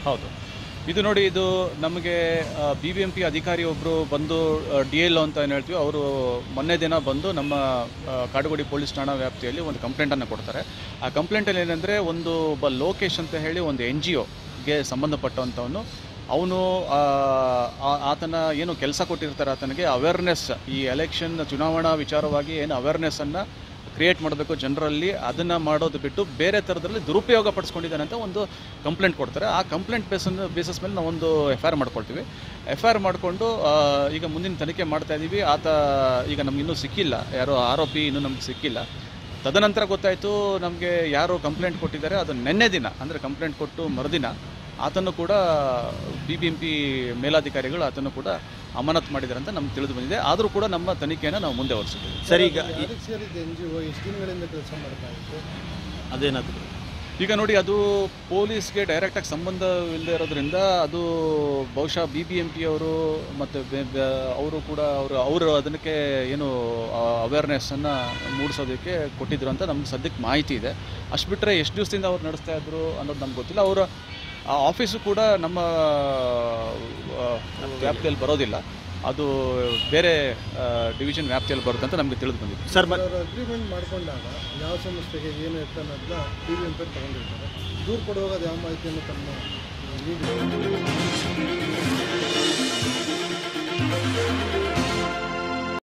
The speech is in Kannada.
ಹೌದು ಇದು ನೋಡಿ ಇದು ನಮಗೆ ಬಿ ಬಿ ಎಂ ಪಿ ಅಧಿಕಾರಿ ಒಬ್ಬರು ಬಂದು ಡಿ ಎಲ್ ಅಂತ ಏನು ಹೇಳ್ತೀವಿ ಅವರು ಮೊನ್ನೆ ದಿನ ಬಂದು ನಮ್ಮ ಆ, ಕಾಡುಗೋಡಿ ಪೊಲೀಸ್ ಠಾಣಾ ವ್ಯಾಪ್ತಿಯಲ್ಲಿ ಒಂದು ಕಂಪ್ಲೇಂಟನ್ನು ಕೊಡ್ತಾರೆ ಆ ಕಂಪ್ಲೇಂಟಲ್ಲಿ ಏನಂದರೆ ಒಂದು ಒಬ್ಬ ಲೋಕೇಶ್ ಅಂತ ಹೇಳಿ ಒಂದು ಎನ್ ಜಿ ಒಗೆ ಸಂಬಂಧಪಟ್ಟಂಥವನು ಅವನು ಆತನ ಏನು ಕೆಲಸ ಕೊಟ್ಟಿರ್ತಾರೆ ಆತನಿಗೆ ಅವೇರ್ನೆಸ್ ಈ ಎಲೆಕ್ಷನ್ ಚುನಾವಣಾ ವಿಚಾರವಾಗಿ ಏನು ಅವೇರ್ನೆಸ್ಸನ್ನು ಕ್ರಿಯೇಟ್ ಮಾಡಬೇಕು ಜನರಲ್ಲಿ ಅದನ್ನು ಮಾಡೋದು ಬಿಟ್ಟು ಬೇರೆ ಥರದಲ್ಲಿ ದುರುಪಯೋಗ ಪಡಿಸ್ಕೊಂಡಿದ್ದಾನೆ ಅಂತ ಒಂದು ಕಂಪ್ಲೇಂಟ್ ಕೊಡ್ತಾರೆ ಆ ಕಂಪ್ಲೇಂಟ್ ಬೇಸನ್ನು ಬೇಸಸ್ ಮೇಲೆ ನಾವು ಒಂದು ಎಫ್ ಐ ಆರ್ ಮಾಡ್ಕೊಳ್ತೀವಿ ಎಫ್ ಐ ಆರ್ ಮಾಡಿಕೊಂಡು ಈಗ ಮುಂದಿನ ತನಿಖೆ ಮಾಡ್ತಾ ಇದ್ದೀವಿ ಆತ ಈಗ ನಮ್ಗೆ ಇನ್ನೂ ಸಿಕ್ಕಿಲ್ಲ ಯಾರೋ ಆರೋಪಿ ಇನ್ನೂ ನಮ್ಗೆ ಸಿಕ್ಕಿಲ್ಲ ತದನಂತರ ಗೊತ್ತಾಯಿತು ನಮಗೆ ಯಾರು ಕಂಪ್ಲೇಂಟ್ ಕೊಟ್ಟಿದ್ದಾರೆ ಅದು ನಿನ್ನೆ ದಿನ ಅಂದರೆ ಕಂಪ್ಲೇಂಟ್ ಕೊಟ್ಟು ಮರುದಿನ ಆತನ್ನು ಕೂಡ ಬಿ ಬಿ ಎಂ ಪಿ ಮೇಲಾಧಿಕಾರಿಗಳು ಆತನ್ನು ಕೂಡ ಅಮಾನತ್ ಮಾಡಿದ್ದಾರೆ ಅಂತ ನಮ್ಗೆ ತಿಳಿದು ಬಂದಿದೆ ಆದರೂ ಕೂಡ ನಮ್ಮ ತನಿಖೆಯನ್ನು ನಾವು ಮುಂದೆ ಹೊರಿಸಿದ್ದೀವಿ ಸರ್ ಈಗ ಈ- ಅದಕ್ಕೆ ಸೇರಿದ ಎನ್ ಜಿ ಒ ಎಷ್ಟು ದಿನಗಳಿಂದ ಕೆಲಸ ಮಾಡ್ತಾ ಇತ್ತು ಅದೇನಾದ್ರು ಈಗ ನೋಡಿ ಅದು ಪೊಲೀಸ್ಗೆ ಡೈರೆಕ್ಟಾಗಿ ಸಂಬಂಧ ಇಲ್ಲದೆ ಇರೋದ್ರಿಂದ ಅದು ಬಹುಶಃ ಬಿ ಬಿ ಎಂ ಪಿ ಅವರು ಮತ್ತು ಅವರು ಕೂಡ ಅವರು ಅವರು ಅದಕ್ಕೆ ಏನು ಅವೇರ್ನೆಸ್ಸನ್ನು ಮೂಡಿಸೋದಕ್ಕೆ ಕೊಟ್ಟಿದ್ರು ಅಂತ ನಮ್ಗೆ ಸದ್ಯಕ್ಕೆ ಮಾಹಿತಿ ಇದೆ ಅಷ್ಟು ಬಿಟ್ಟರೆ ಎಷ್ಟು ದಿವಸದಿಂದ ಅವ್ರು ನಡೆಸ್ತಾ ಇದ್ರು ಅನ್ನೋದು ನಮ್ಗೆ ಗೊತ್ತಿಲ್ಲ ಅವರ ಆ ಆಫೀಸು ಕೂಡ ನಮ್ಮ ಆ, ವ್ಯಾಪ್ತಿಯಲ್ಲಿ ಬರೋದಿಲ್ಲ ಅದು ಬೇರೆ ಡಿವಿಷನ್ ವ್ಯಾಪ್ತಿಯಲ್ಲಿ ಬರುತ್ತೆ ಅಂತ ನಮಗೆ ತಿಳಿದು ಬಂದಿದೆ ಸರ್ ಮ- ಅವರು ಅಗ್ರಿಮೆಂಟ್ ಮಾಡ್ಕೊಂಡಾಗ ಯಾವ ಸಂಸ್ಥೆಗೆ ಏನು ಇತ್ತು ಅನ್ನೋದನ್ನ ಟಿ ವಿ ಎಂ ಪಿ ತಗೊಂಡಿರ್ತಾರೆ ದೂರು ಕೊಡುವಾಗ ಅದು ಯಾವ ಮಾಹಿತಿಯನ್ನು ತಮ್ಮ ನೀಡಿ